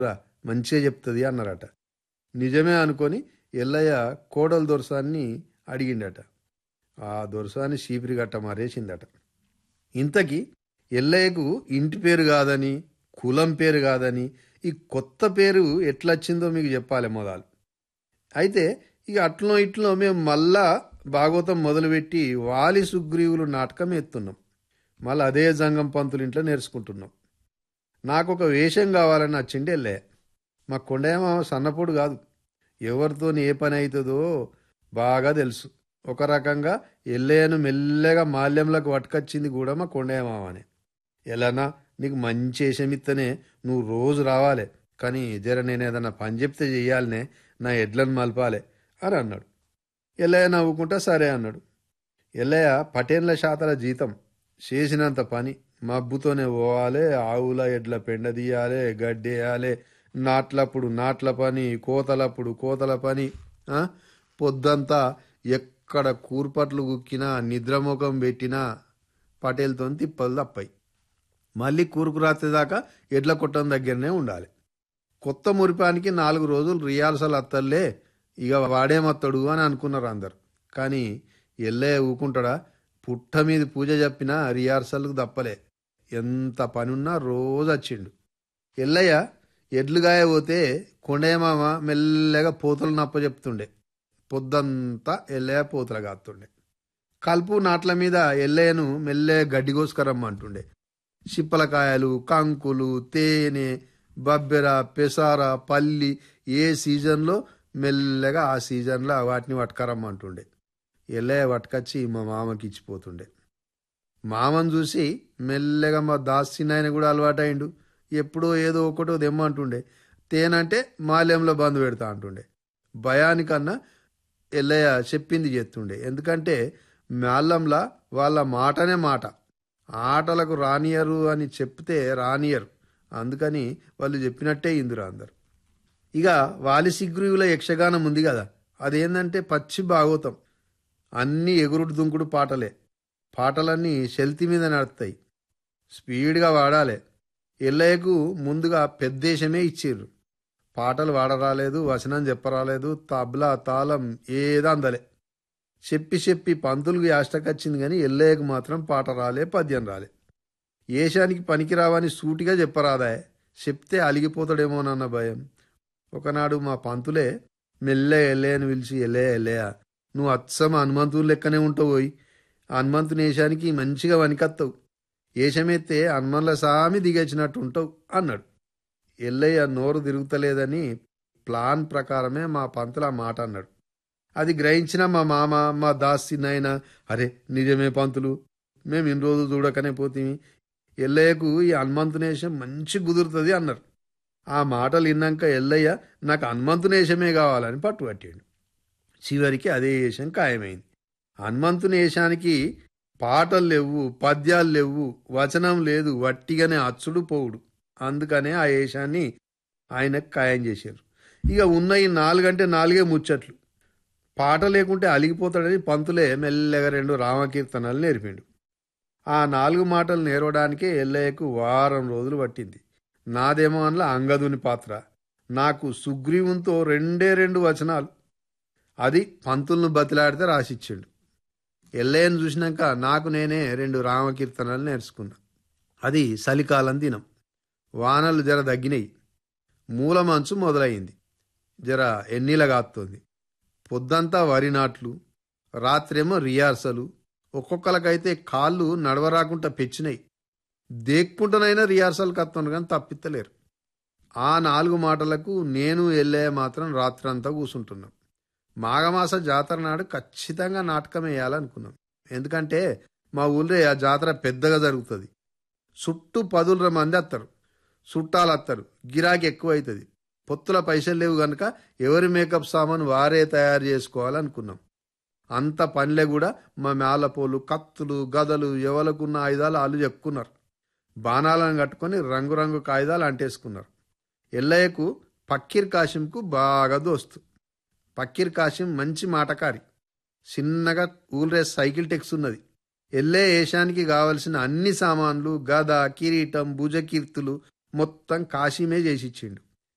రా మంచిగా చెప్తుంది అన్నారట నిజమే అనుకొని ఎల్లయ్య కోడలు దొరసాన్ని అడిగిండట ఆ దొరసాన్ని చీపిరి గట్ట మారేసిందట ఇంతకీ ఎల్లయ్యకు ఇంటి పేరు కాదని కులం పేరు కాదని ఈ కొత్త పేరు ఎట్లొచ్చిందో మీకు చెప్పాలి మొదలు అయితే ఇక అట్లో ఇట్లో మేము మళ్ళా భాగవతం మొదలుపెట్టి వాలి సుగ్రీవులు నాటకం ఎత్తున్నాం మళ్ళీ అదే జంగం పంతులు ఇంట్లో నేర్చుకుంటున్నాం నాకు ఒక వేషం కావాలని నచ్చిండి వెళ్ళే మా కొండేమ సన్నపోడు కాదు ఎవరితో ఏ పని అవుతుందో బాగా తెలుసు ఒక రకంగా ఎల్లయ్యను మెల్లగా మాల్యంలోకి పట్టుకొచ్చింది కూడా మా కొండేమావనే ఎలానా నీకు మంచి వేషమిత్తనే నువ్వు రోజు రావాలి కానీ జర నేను ఏదన్నా పని చెప్తే చెయ్యాలనే నా ఎడ్లను మలపాలే అని అన్నాడు ఎల్లయ్య నవ్వుకుంటా సరే అన్నాడు ఎల్లయ్య పటేన్ల శాతల జీతం చేసినంత పని మబ్బుతోనే పోవాలి ఆవుల ఎడ్ల పెండ తీయాలి గడ్డేయాలి నాట్లప్పుడు నాట్ల పని కోతలప్పుడు కోతల పని ఆ? పొద్దంతా ఎక్కడ కూర్పట్లు గుక్కినా నిద్రముఖం పెట్టినా పటేల్తో తిప్పలు తప్పాయి మళ్ళీ కూరుకు రాత్రి దాకా ఎడ్ల కొట్టం దగ్గరనే ఉండాలి కొత్త మురిపానికి నాలుగు రోజులు రియాల్సల్ అత్తల్లే ఇక వాడేమత్తడు అని అనుకున్నారు అందరు కానీ ఎల్లయ్య ఊకుంటాడా పుట్ట మీద పూజ చెప్పినా రిహార్సల్కు తప్పలే ఎంత పనున్నా రోజు వచ్చిండు ఎల్లయ్య ఎడ్లుగాయ పోతే కొండయ్యమామ మెల్లగా పోతులు నప్ప చెప్తుండే పొద్దంతా ఎల్లయ్య పోతుల కాస్తుండే కలుపు నాట్ల మీద ఎల్లయ్యను మెల్లగా గడ్డి కోసుకరమ్మంటుండే చిప్పలకాయలు కంకులు తేనె బబ్బెర పెసార పల్లి ఏ సీజన్లో మెల్లగా ఆ సీజన్లో వాటిని పట్టుకరమ్మంటుండే ఎల్లయ్య పట్టుకొచ్చి మా మామకి ఇచ్చిపోతుండే మామను చూసి మెల్లగా మా దాసినాయన కూడా అలవాటైండు ఎప్పుడో ఏదో ఒకటో దెమ్మంటుండే తేనంటే మాల్యంలో బంద్ పెడతా అంటుండే భయానికన్నా ఎల్లయ్య చెప్పింది చేస్తుండే ఎందుకంటే మాల్యంలా వాళ్ళ మాటనే మాట ఆటలకు రానియరు అని చెప్తే రానియరు అందుకని వాళ్ళు చెప్పినట్టే ఇందురు అందరు ఇక వాలి సిగ్గురువుల యక్షగానం ఉంది కదా అదేంటంటే పచ్చి భాగవతం అన్నీ ఎగురుడు దుంకుడు పాటలే పాటలన్నీ శెల్తి మీద నడుస్తాయి స్పీడ్గా వాడాలి ఎల్లయ్యకు ముందుగా పెద్దేశమే ఇచ్చిర్రు పాటలు వాడరాలేదు వచనం చెప్పరాలేదు తబ్లా తాళం ఏదో అందలే చెప్పి చెప్పి పంతులకు యాష్టకొచ్చింది కానీ ఎల్లయ్యకు మాత్రం పాట రాలే పద్యం రాలే ఏషానికి పనికిరావని సూటిగా చెప్పరాదా చెప్తే అలిగిపోతాడేమోనన్న భయం ఒకనాడు మా పంతులే మెల్లె ఎల్లయ్యని పిలిచి ఎల్లే ఎల్లయ్య నువ్వు అచ్చమ హనుమంతుని లెక్కనే ఉంటావు పోయి హనుమంతుని ఏషానికి మంచిగా వనికత్తావు ఏషమెత్తే హనుమన్ల సామి దిగచ్చినట్టు ఉంటావు అన్నాడు ఎల్లయ్య నోరు తిరుగుతలేదని ప్లాన్ ప్రకారమే మా పంతులు ఆ మాట అన్నాడు అది గ్రహించిన మా మామ మా దాసి నాయన అరే నిజమే పంతులు మేము ఇన్ని రోజులు చూడకనే పోతీమి ఎల్లయ్యకు ఈ హనుమంతునేశం మంచి కుదురుతుంది అన్నారు ఆ మాటలు విన్నాక ఎల్లయ్య నాకు హనుమంతునేశమే కావాలని పట్టుబట్టాడు చివరికి అదే వేషం ఖాయమైంది హనుమంతుని వేషానికి పాటలు లేవు పద్యాలు లేవు వచనం లేదు వట్టిగానే అచ్చుడు పోవుడు అందుకనే ఆ వేషాన్ని ఆయనకు ఖాయం చేశారు ఇక ఉన్న ఈ నాలుగంటే నాలుగే ముచ్చట్లు పాట లేకుంటే అలిగిపోతాడని పంతులే మెల్లగా రెండు రామకీర్తనలు నేర్పిండు ఆ నాలుగు మాటలు నేర్వడానికే ఎల్లయ్యకు వారం రోజులు పట్టింది నాదేమో అనలా అంగదుని పాత్ర నాకు సుగ్రీవునితో రెండే రెండు వచనాలు అది పంతులను బతిలాడితే రాసిచ్చిండు ఎల్లయ్యను చూసినాక నాకు నేనే రెండు రామకీర్తనలు నేర్చుకున్నా అది చలికాలం దినం వానలు జర తగ్గినాయి మూల మంచు మొదలైంది జర ఎన్నీలగాస్తుంది పొద్దంతా వరి నాట్లు రాత్రేమో రియార్సలు ఒక్కొక్కరికైతే కాళ్ళు నడవరాకుండా పెచ్చినాయి దేక్కుంటనైనా రిహార్సల్ కత్తున్నారు కానీ తప్పిత్తలేరు ఆ నాలుగు మాటలకు నేను వెళ్ళే మాత్రం రాత్రంతా కూర్చుంటున్నాం మాఘమాస జాతర నాడు ఖచ్చితంగా నాటకం వేయాలనుకున్నాం ఎందుకంటే మా ఊళ్ళో ఆ జాతర పెద్దగా జరుగుతుంది చుట్టూ పదుల మంది వస్తారు చుట్టాలు వస్తారు గిరాకీ ఎక్కువ అవుతుంది పొత్తుల పైసలు లేవు గనుక ఎవరి మేకప్ సామాన్ వారే తయారు చేసుకోవాలనుకున్నాం అంత పనిలే కూడా మా మేళపోలు కత్తులు గదలు ఎవలకున్న ఆయుధాలు వాళ్ళు చెప్పుకున్నారు బాణాలను కట్టుకొని రంగురంగు కాగితాలు అంటేసుకున్నారు ఎల్లయ్యకు పక్కీర్ కాశింకు బాగా దోస్తు పక్కీర్ కాశిం మంచి మాటకారి చిన్నగా ఊళ్ళే సైకిల్ టెక్స్ ఉన్నది ఎల్లే ఏషానికి కావలసిన అన్ని సామాన్లు గద కిరీటం భుజకీర్తులు మొత్తం కాశీమే చేసిచ్చిండు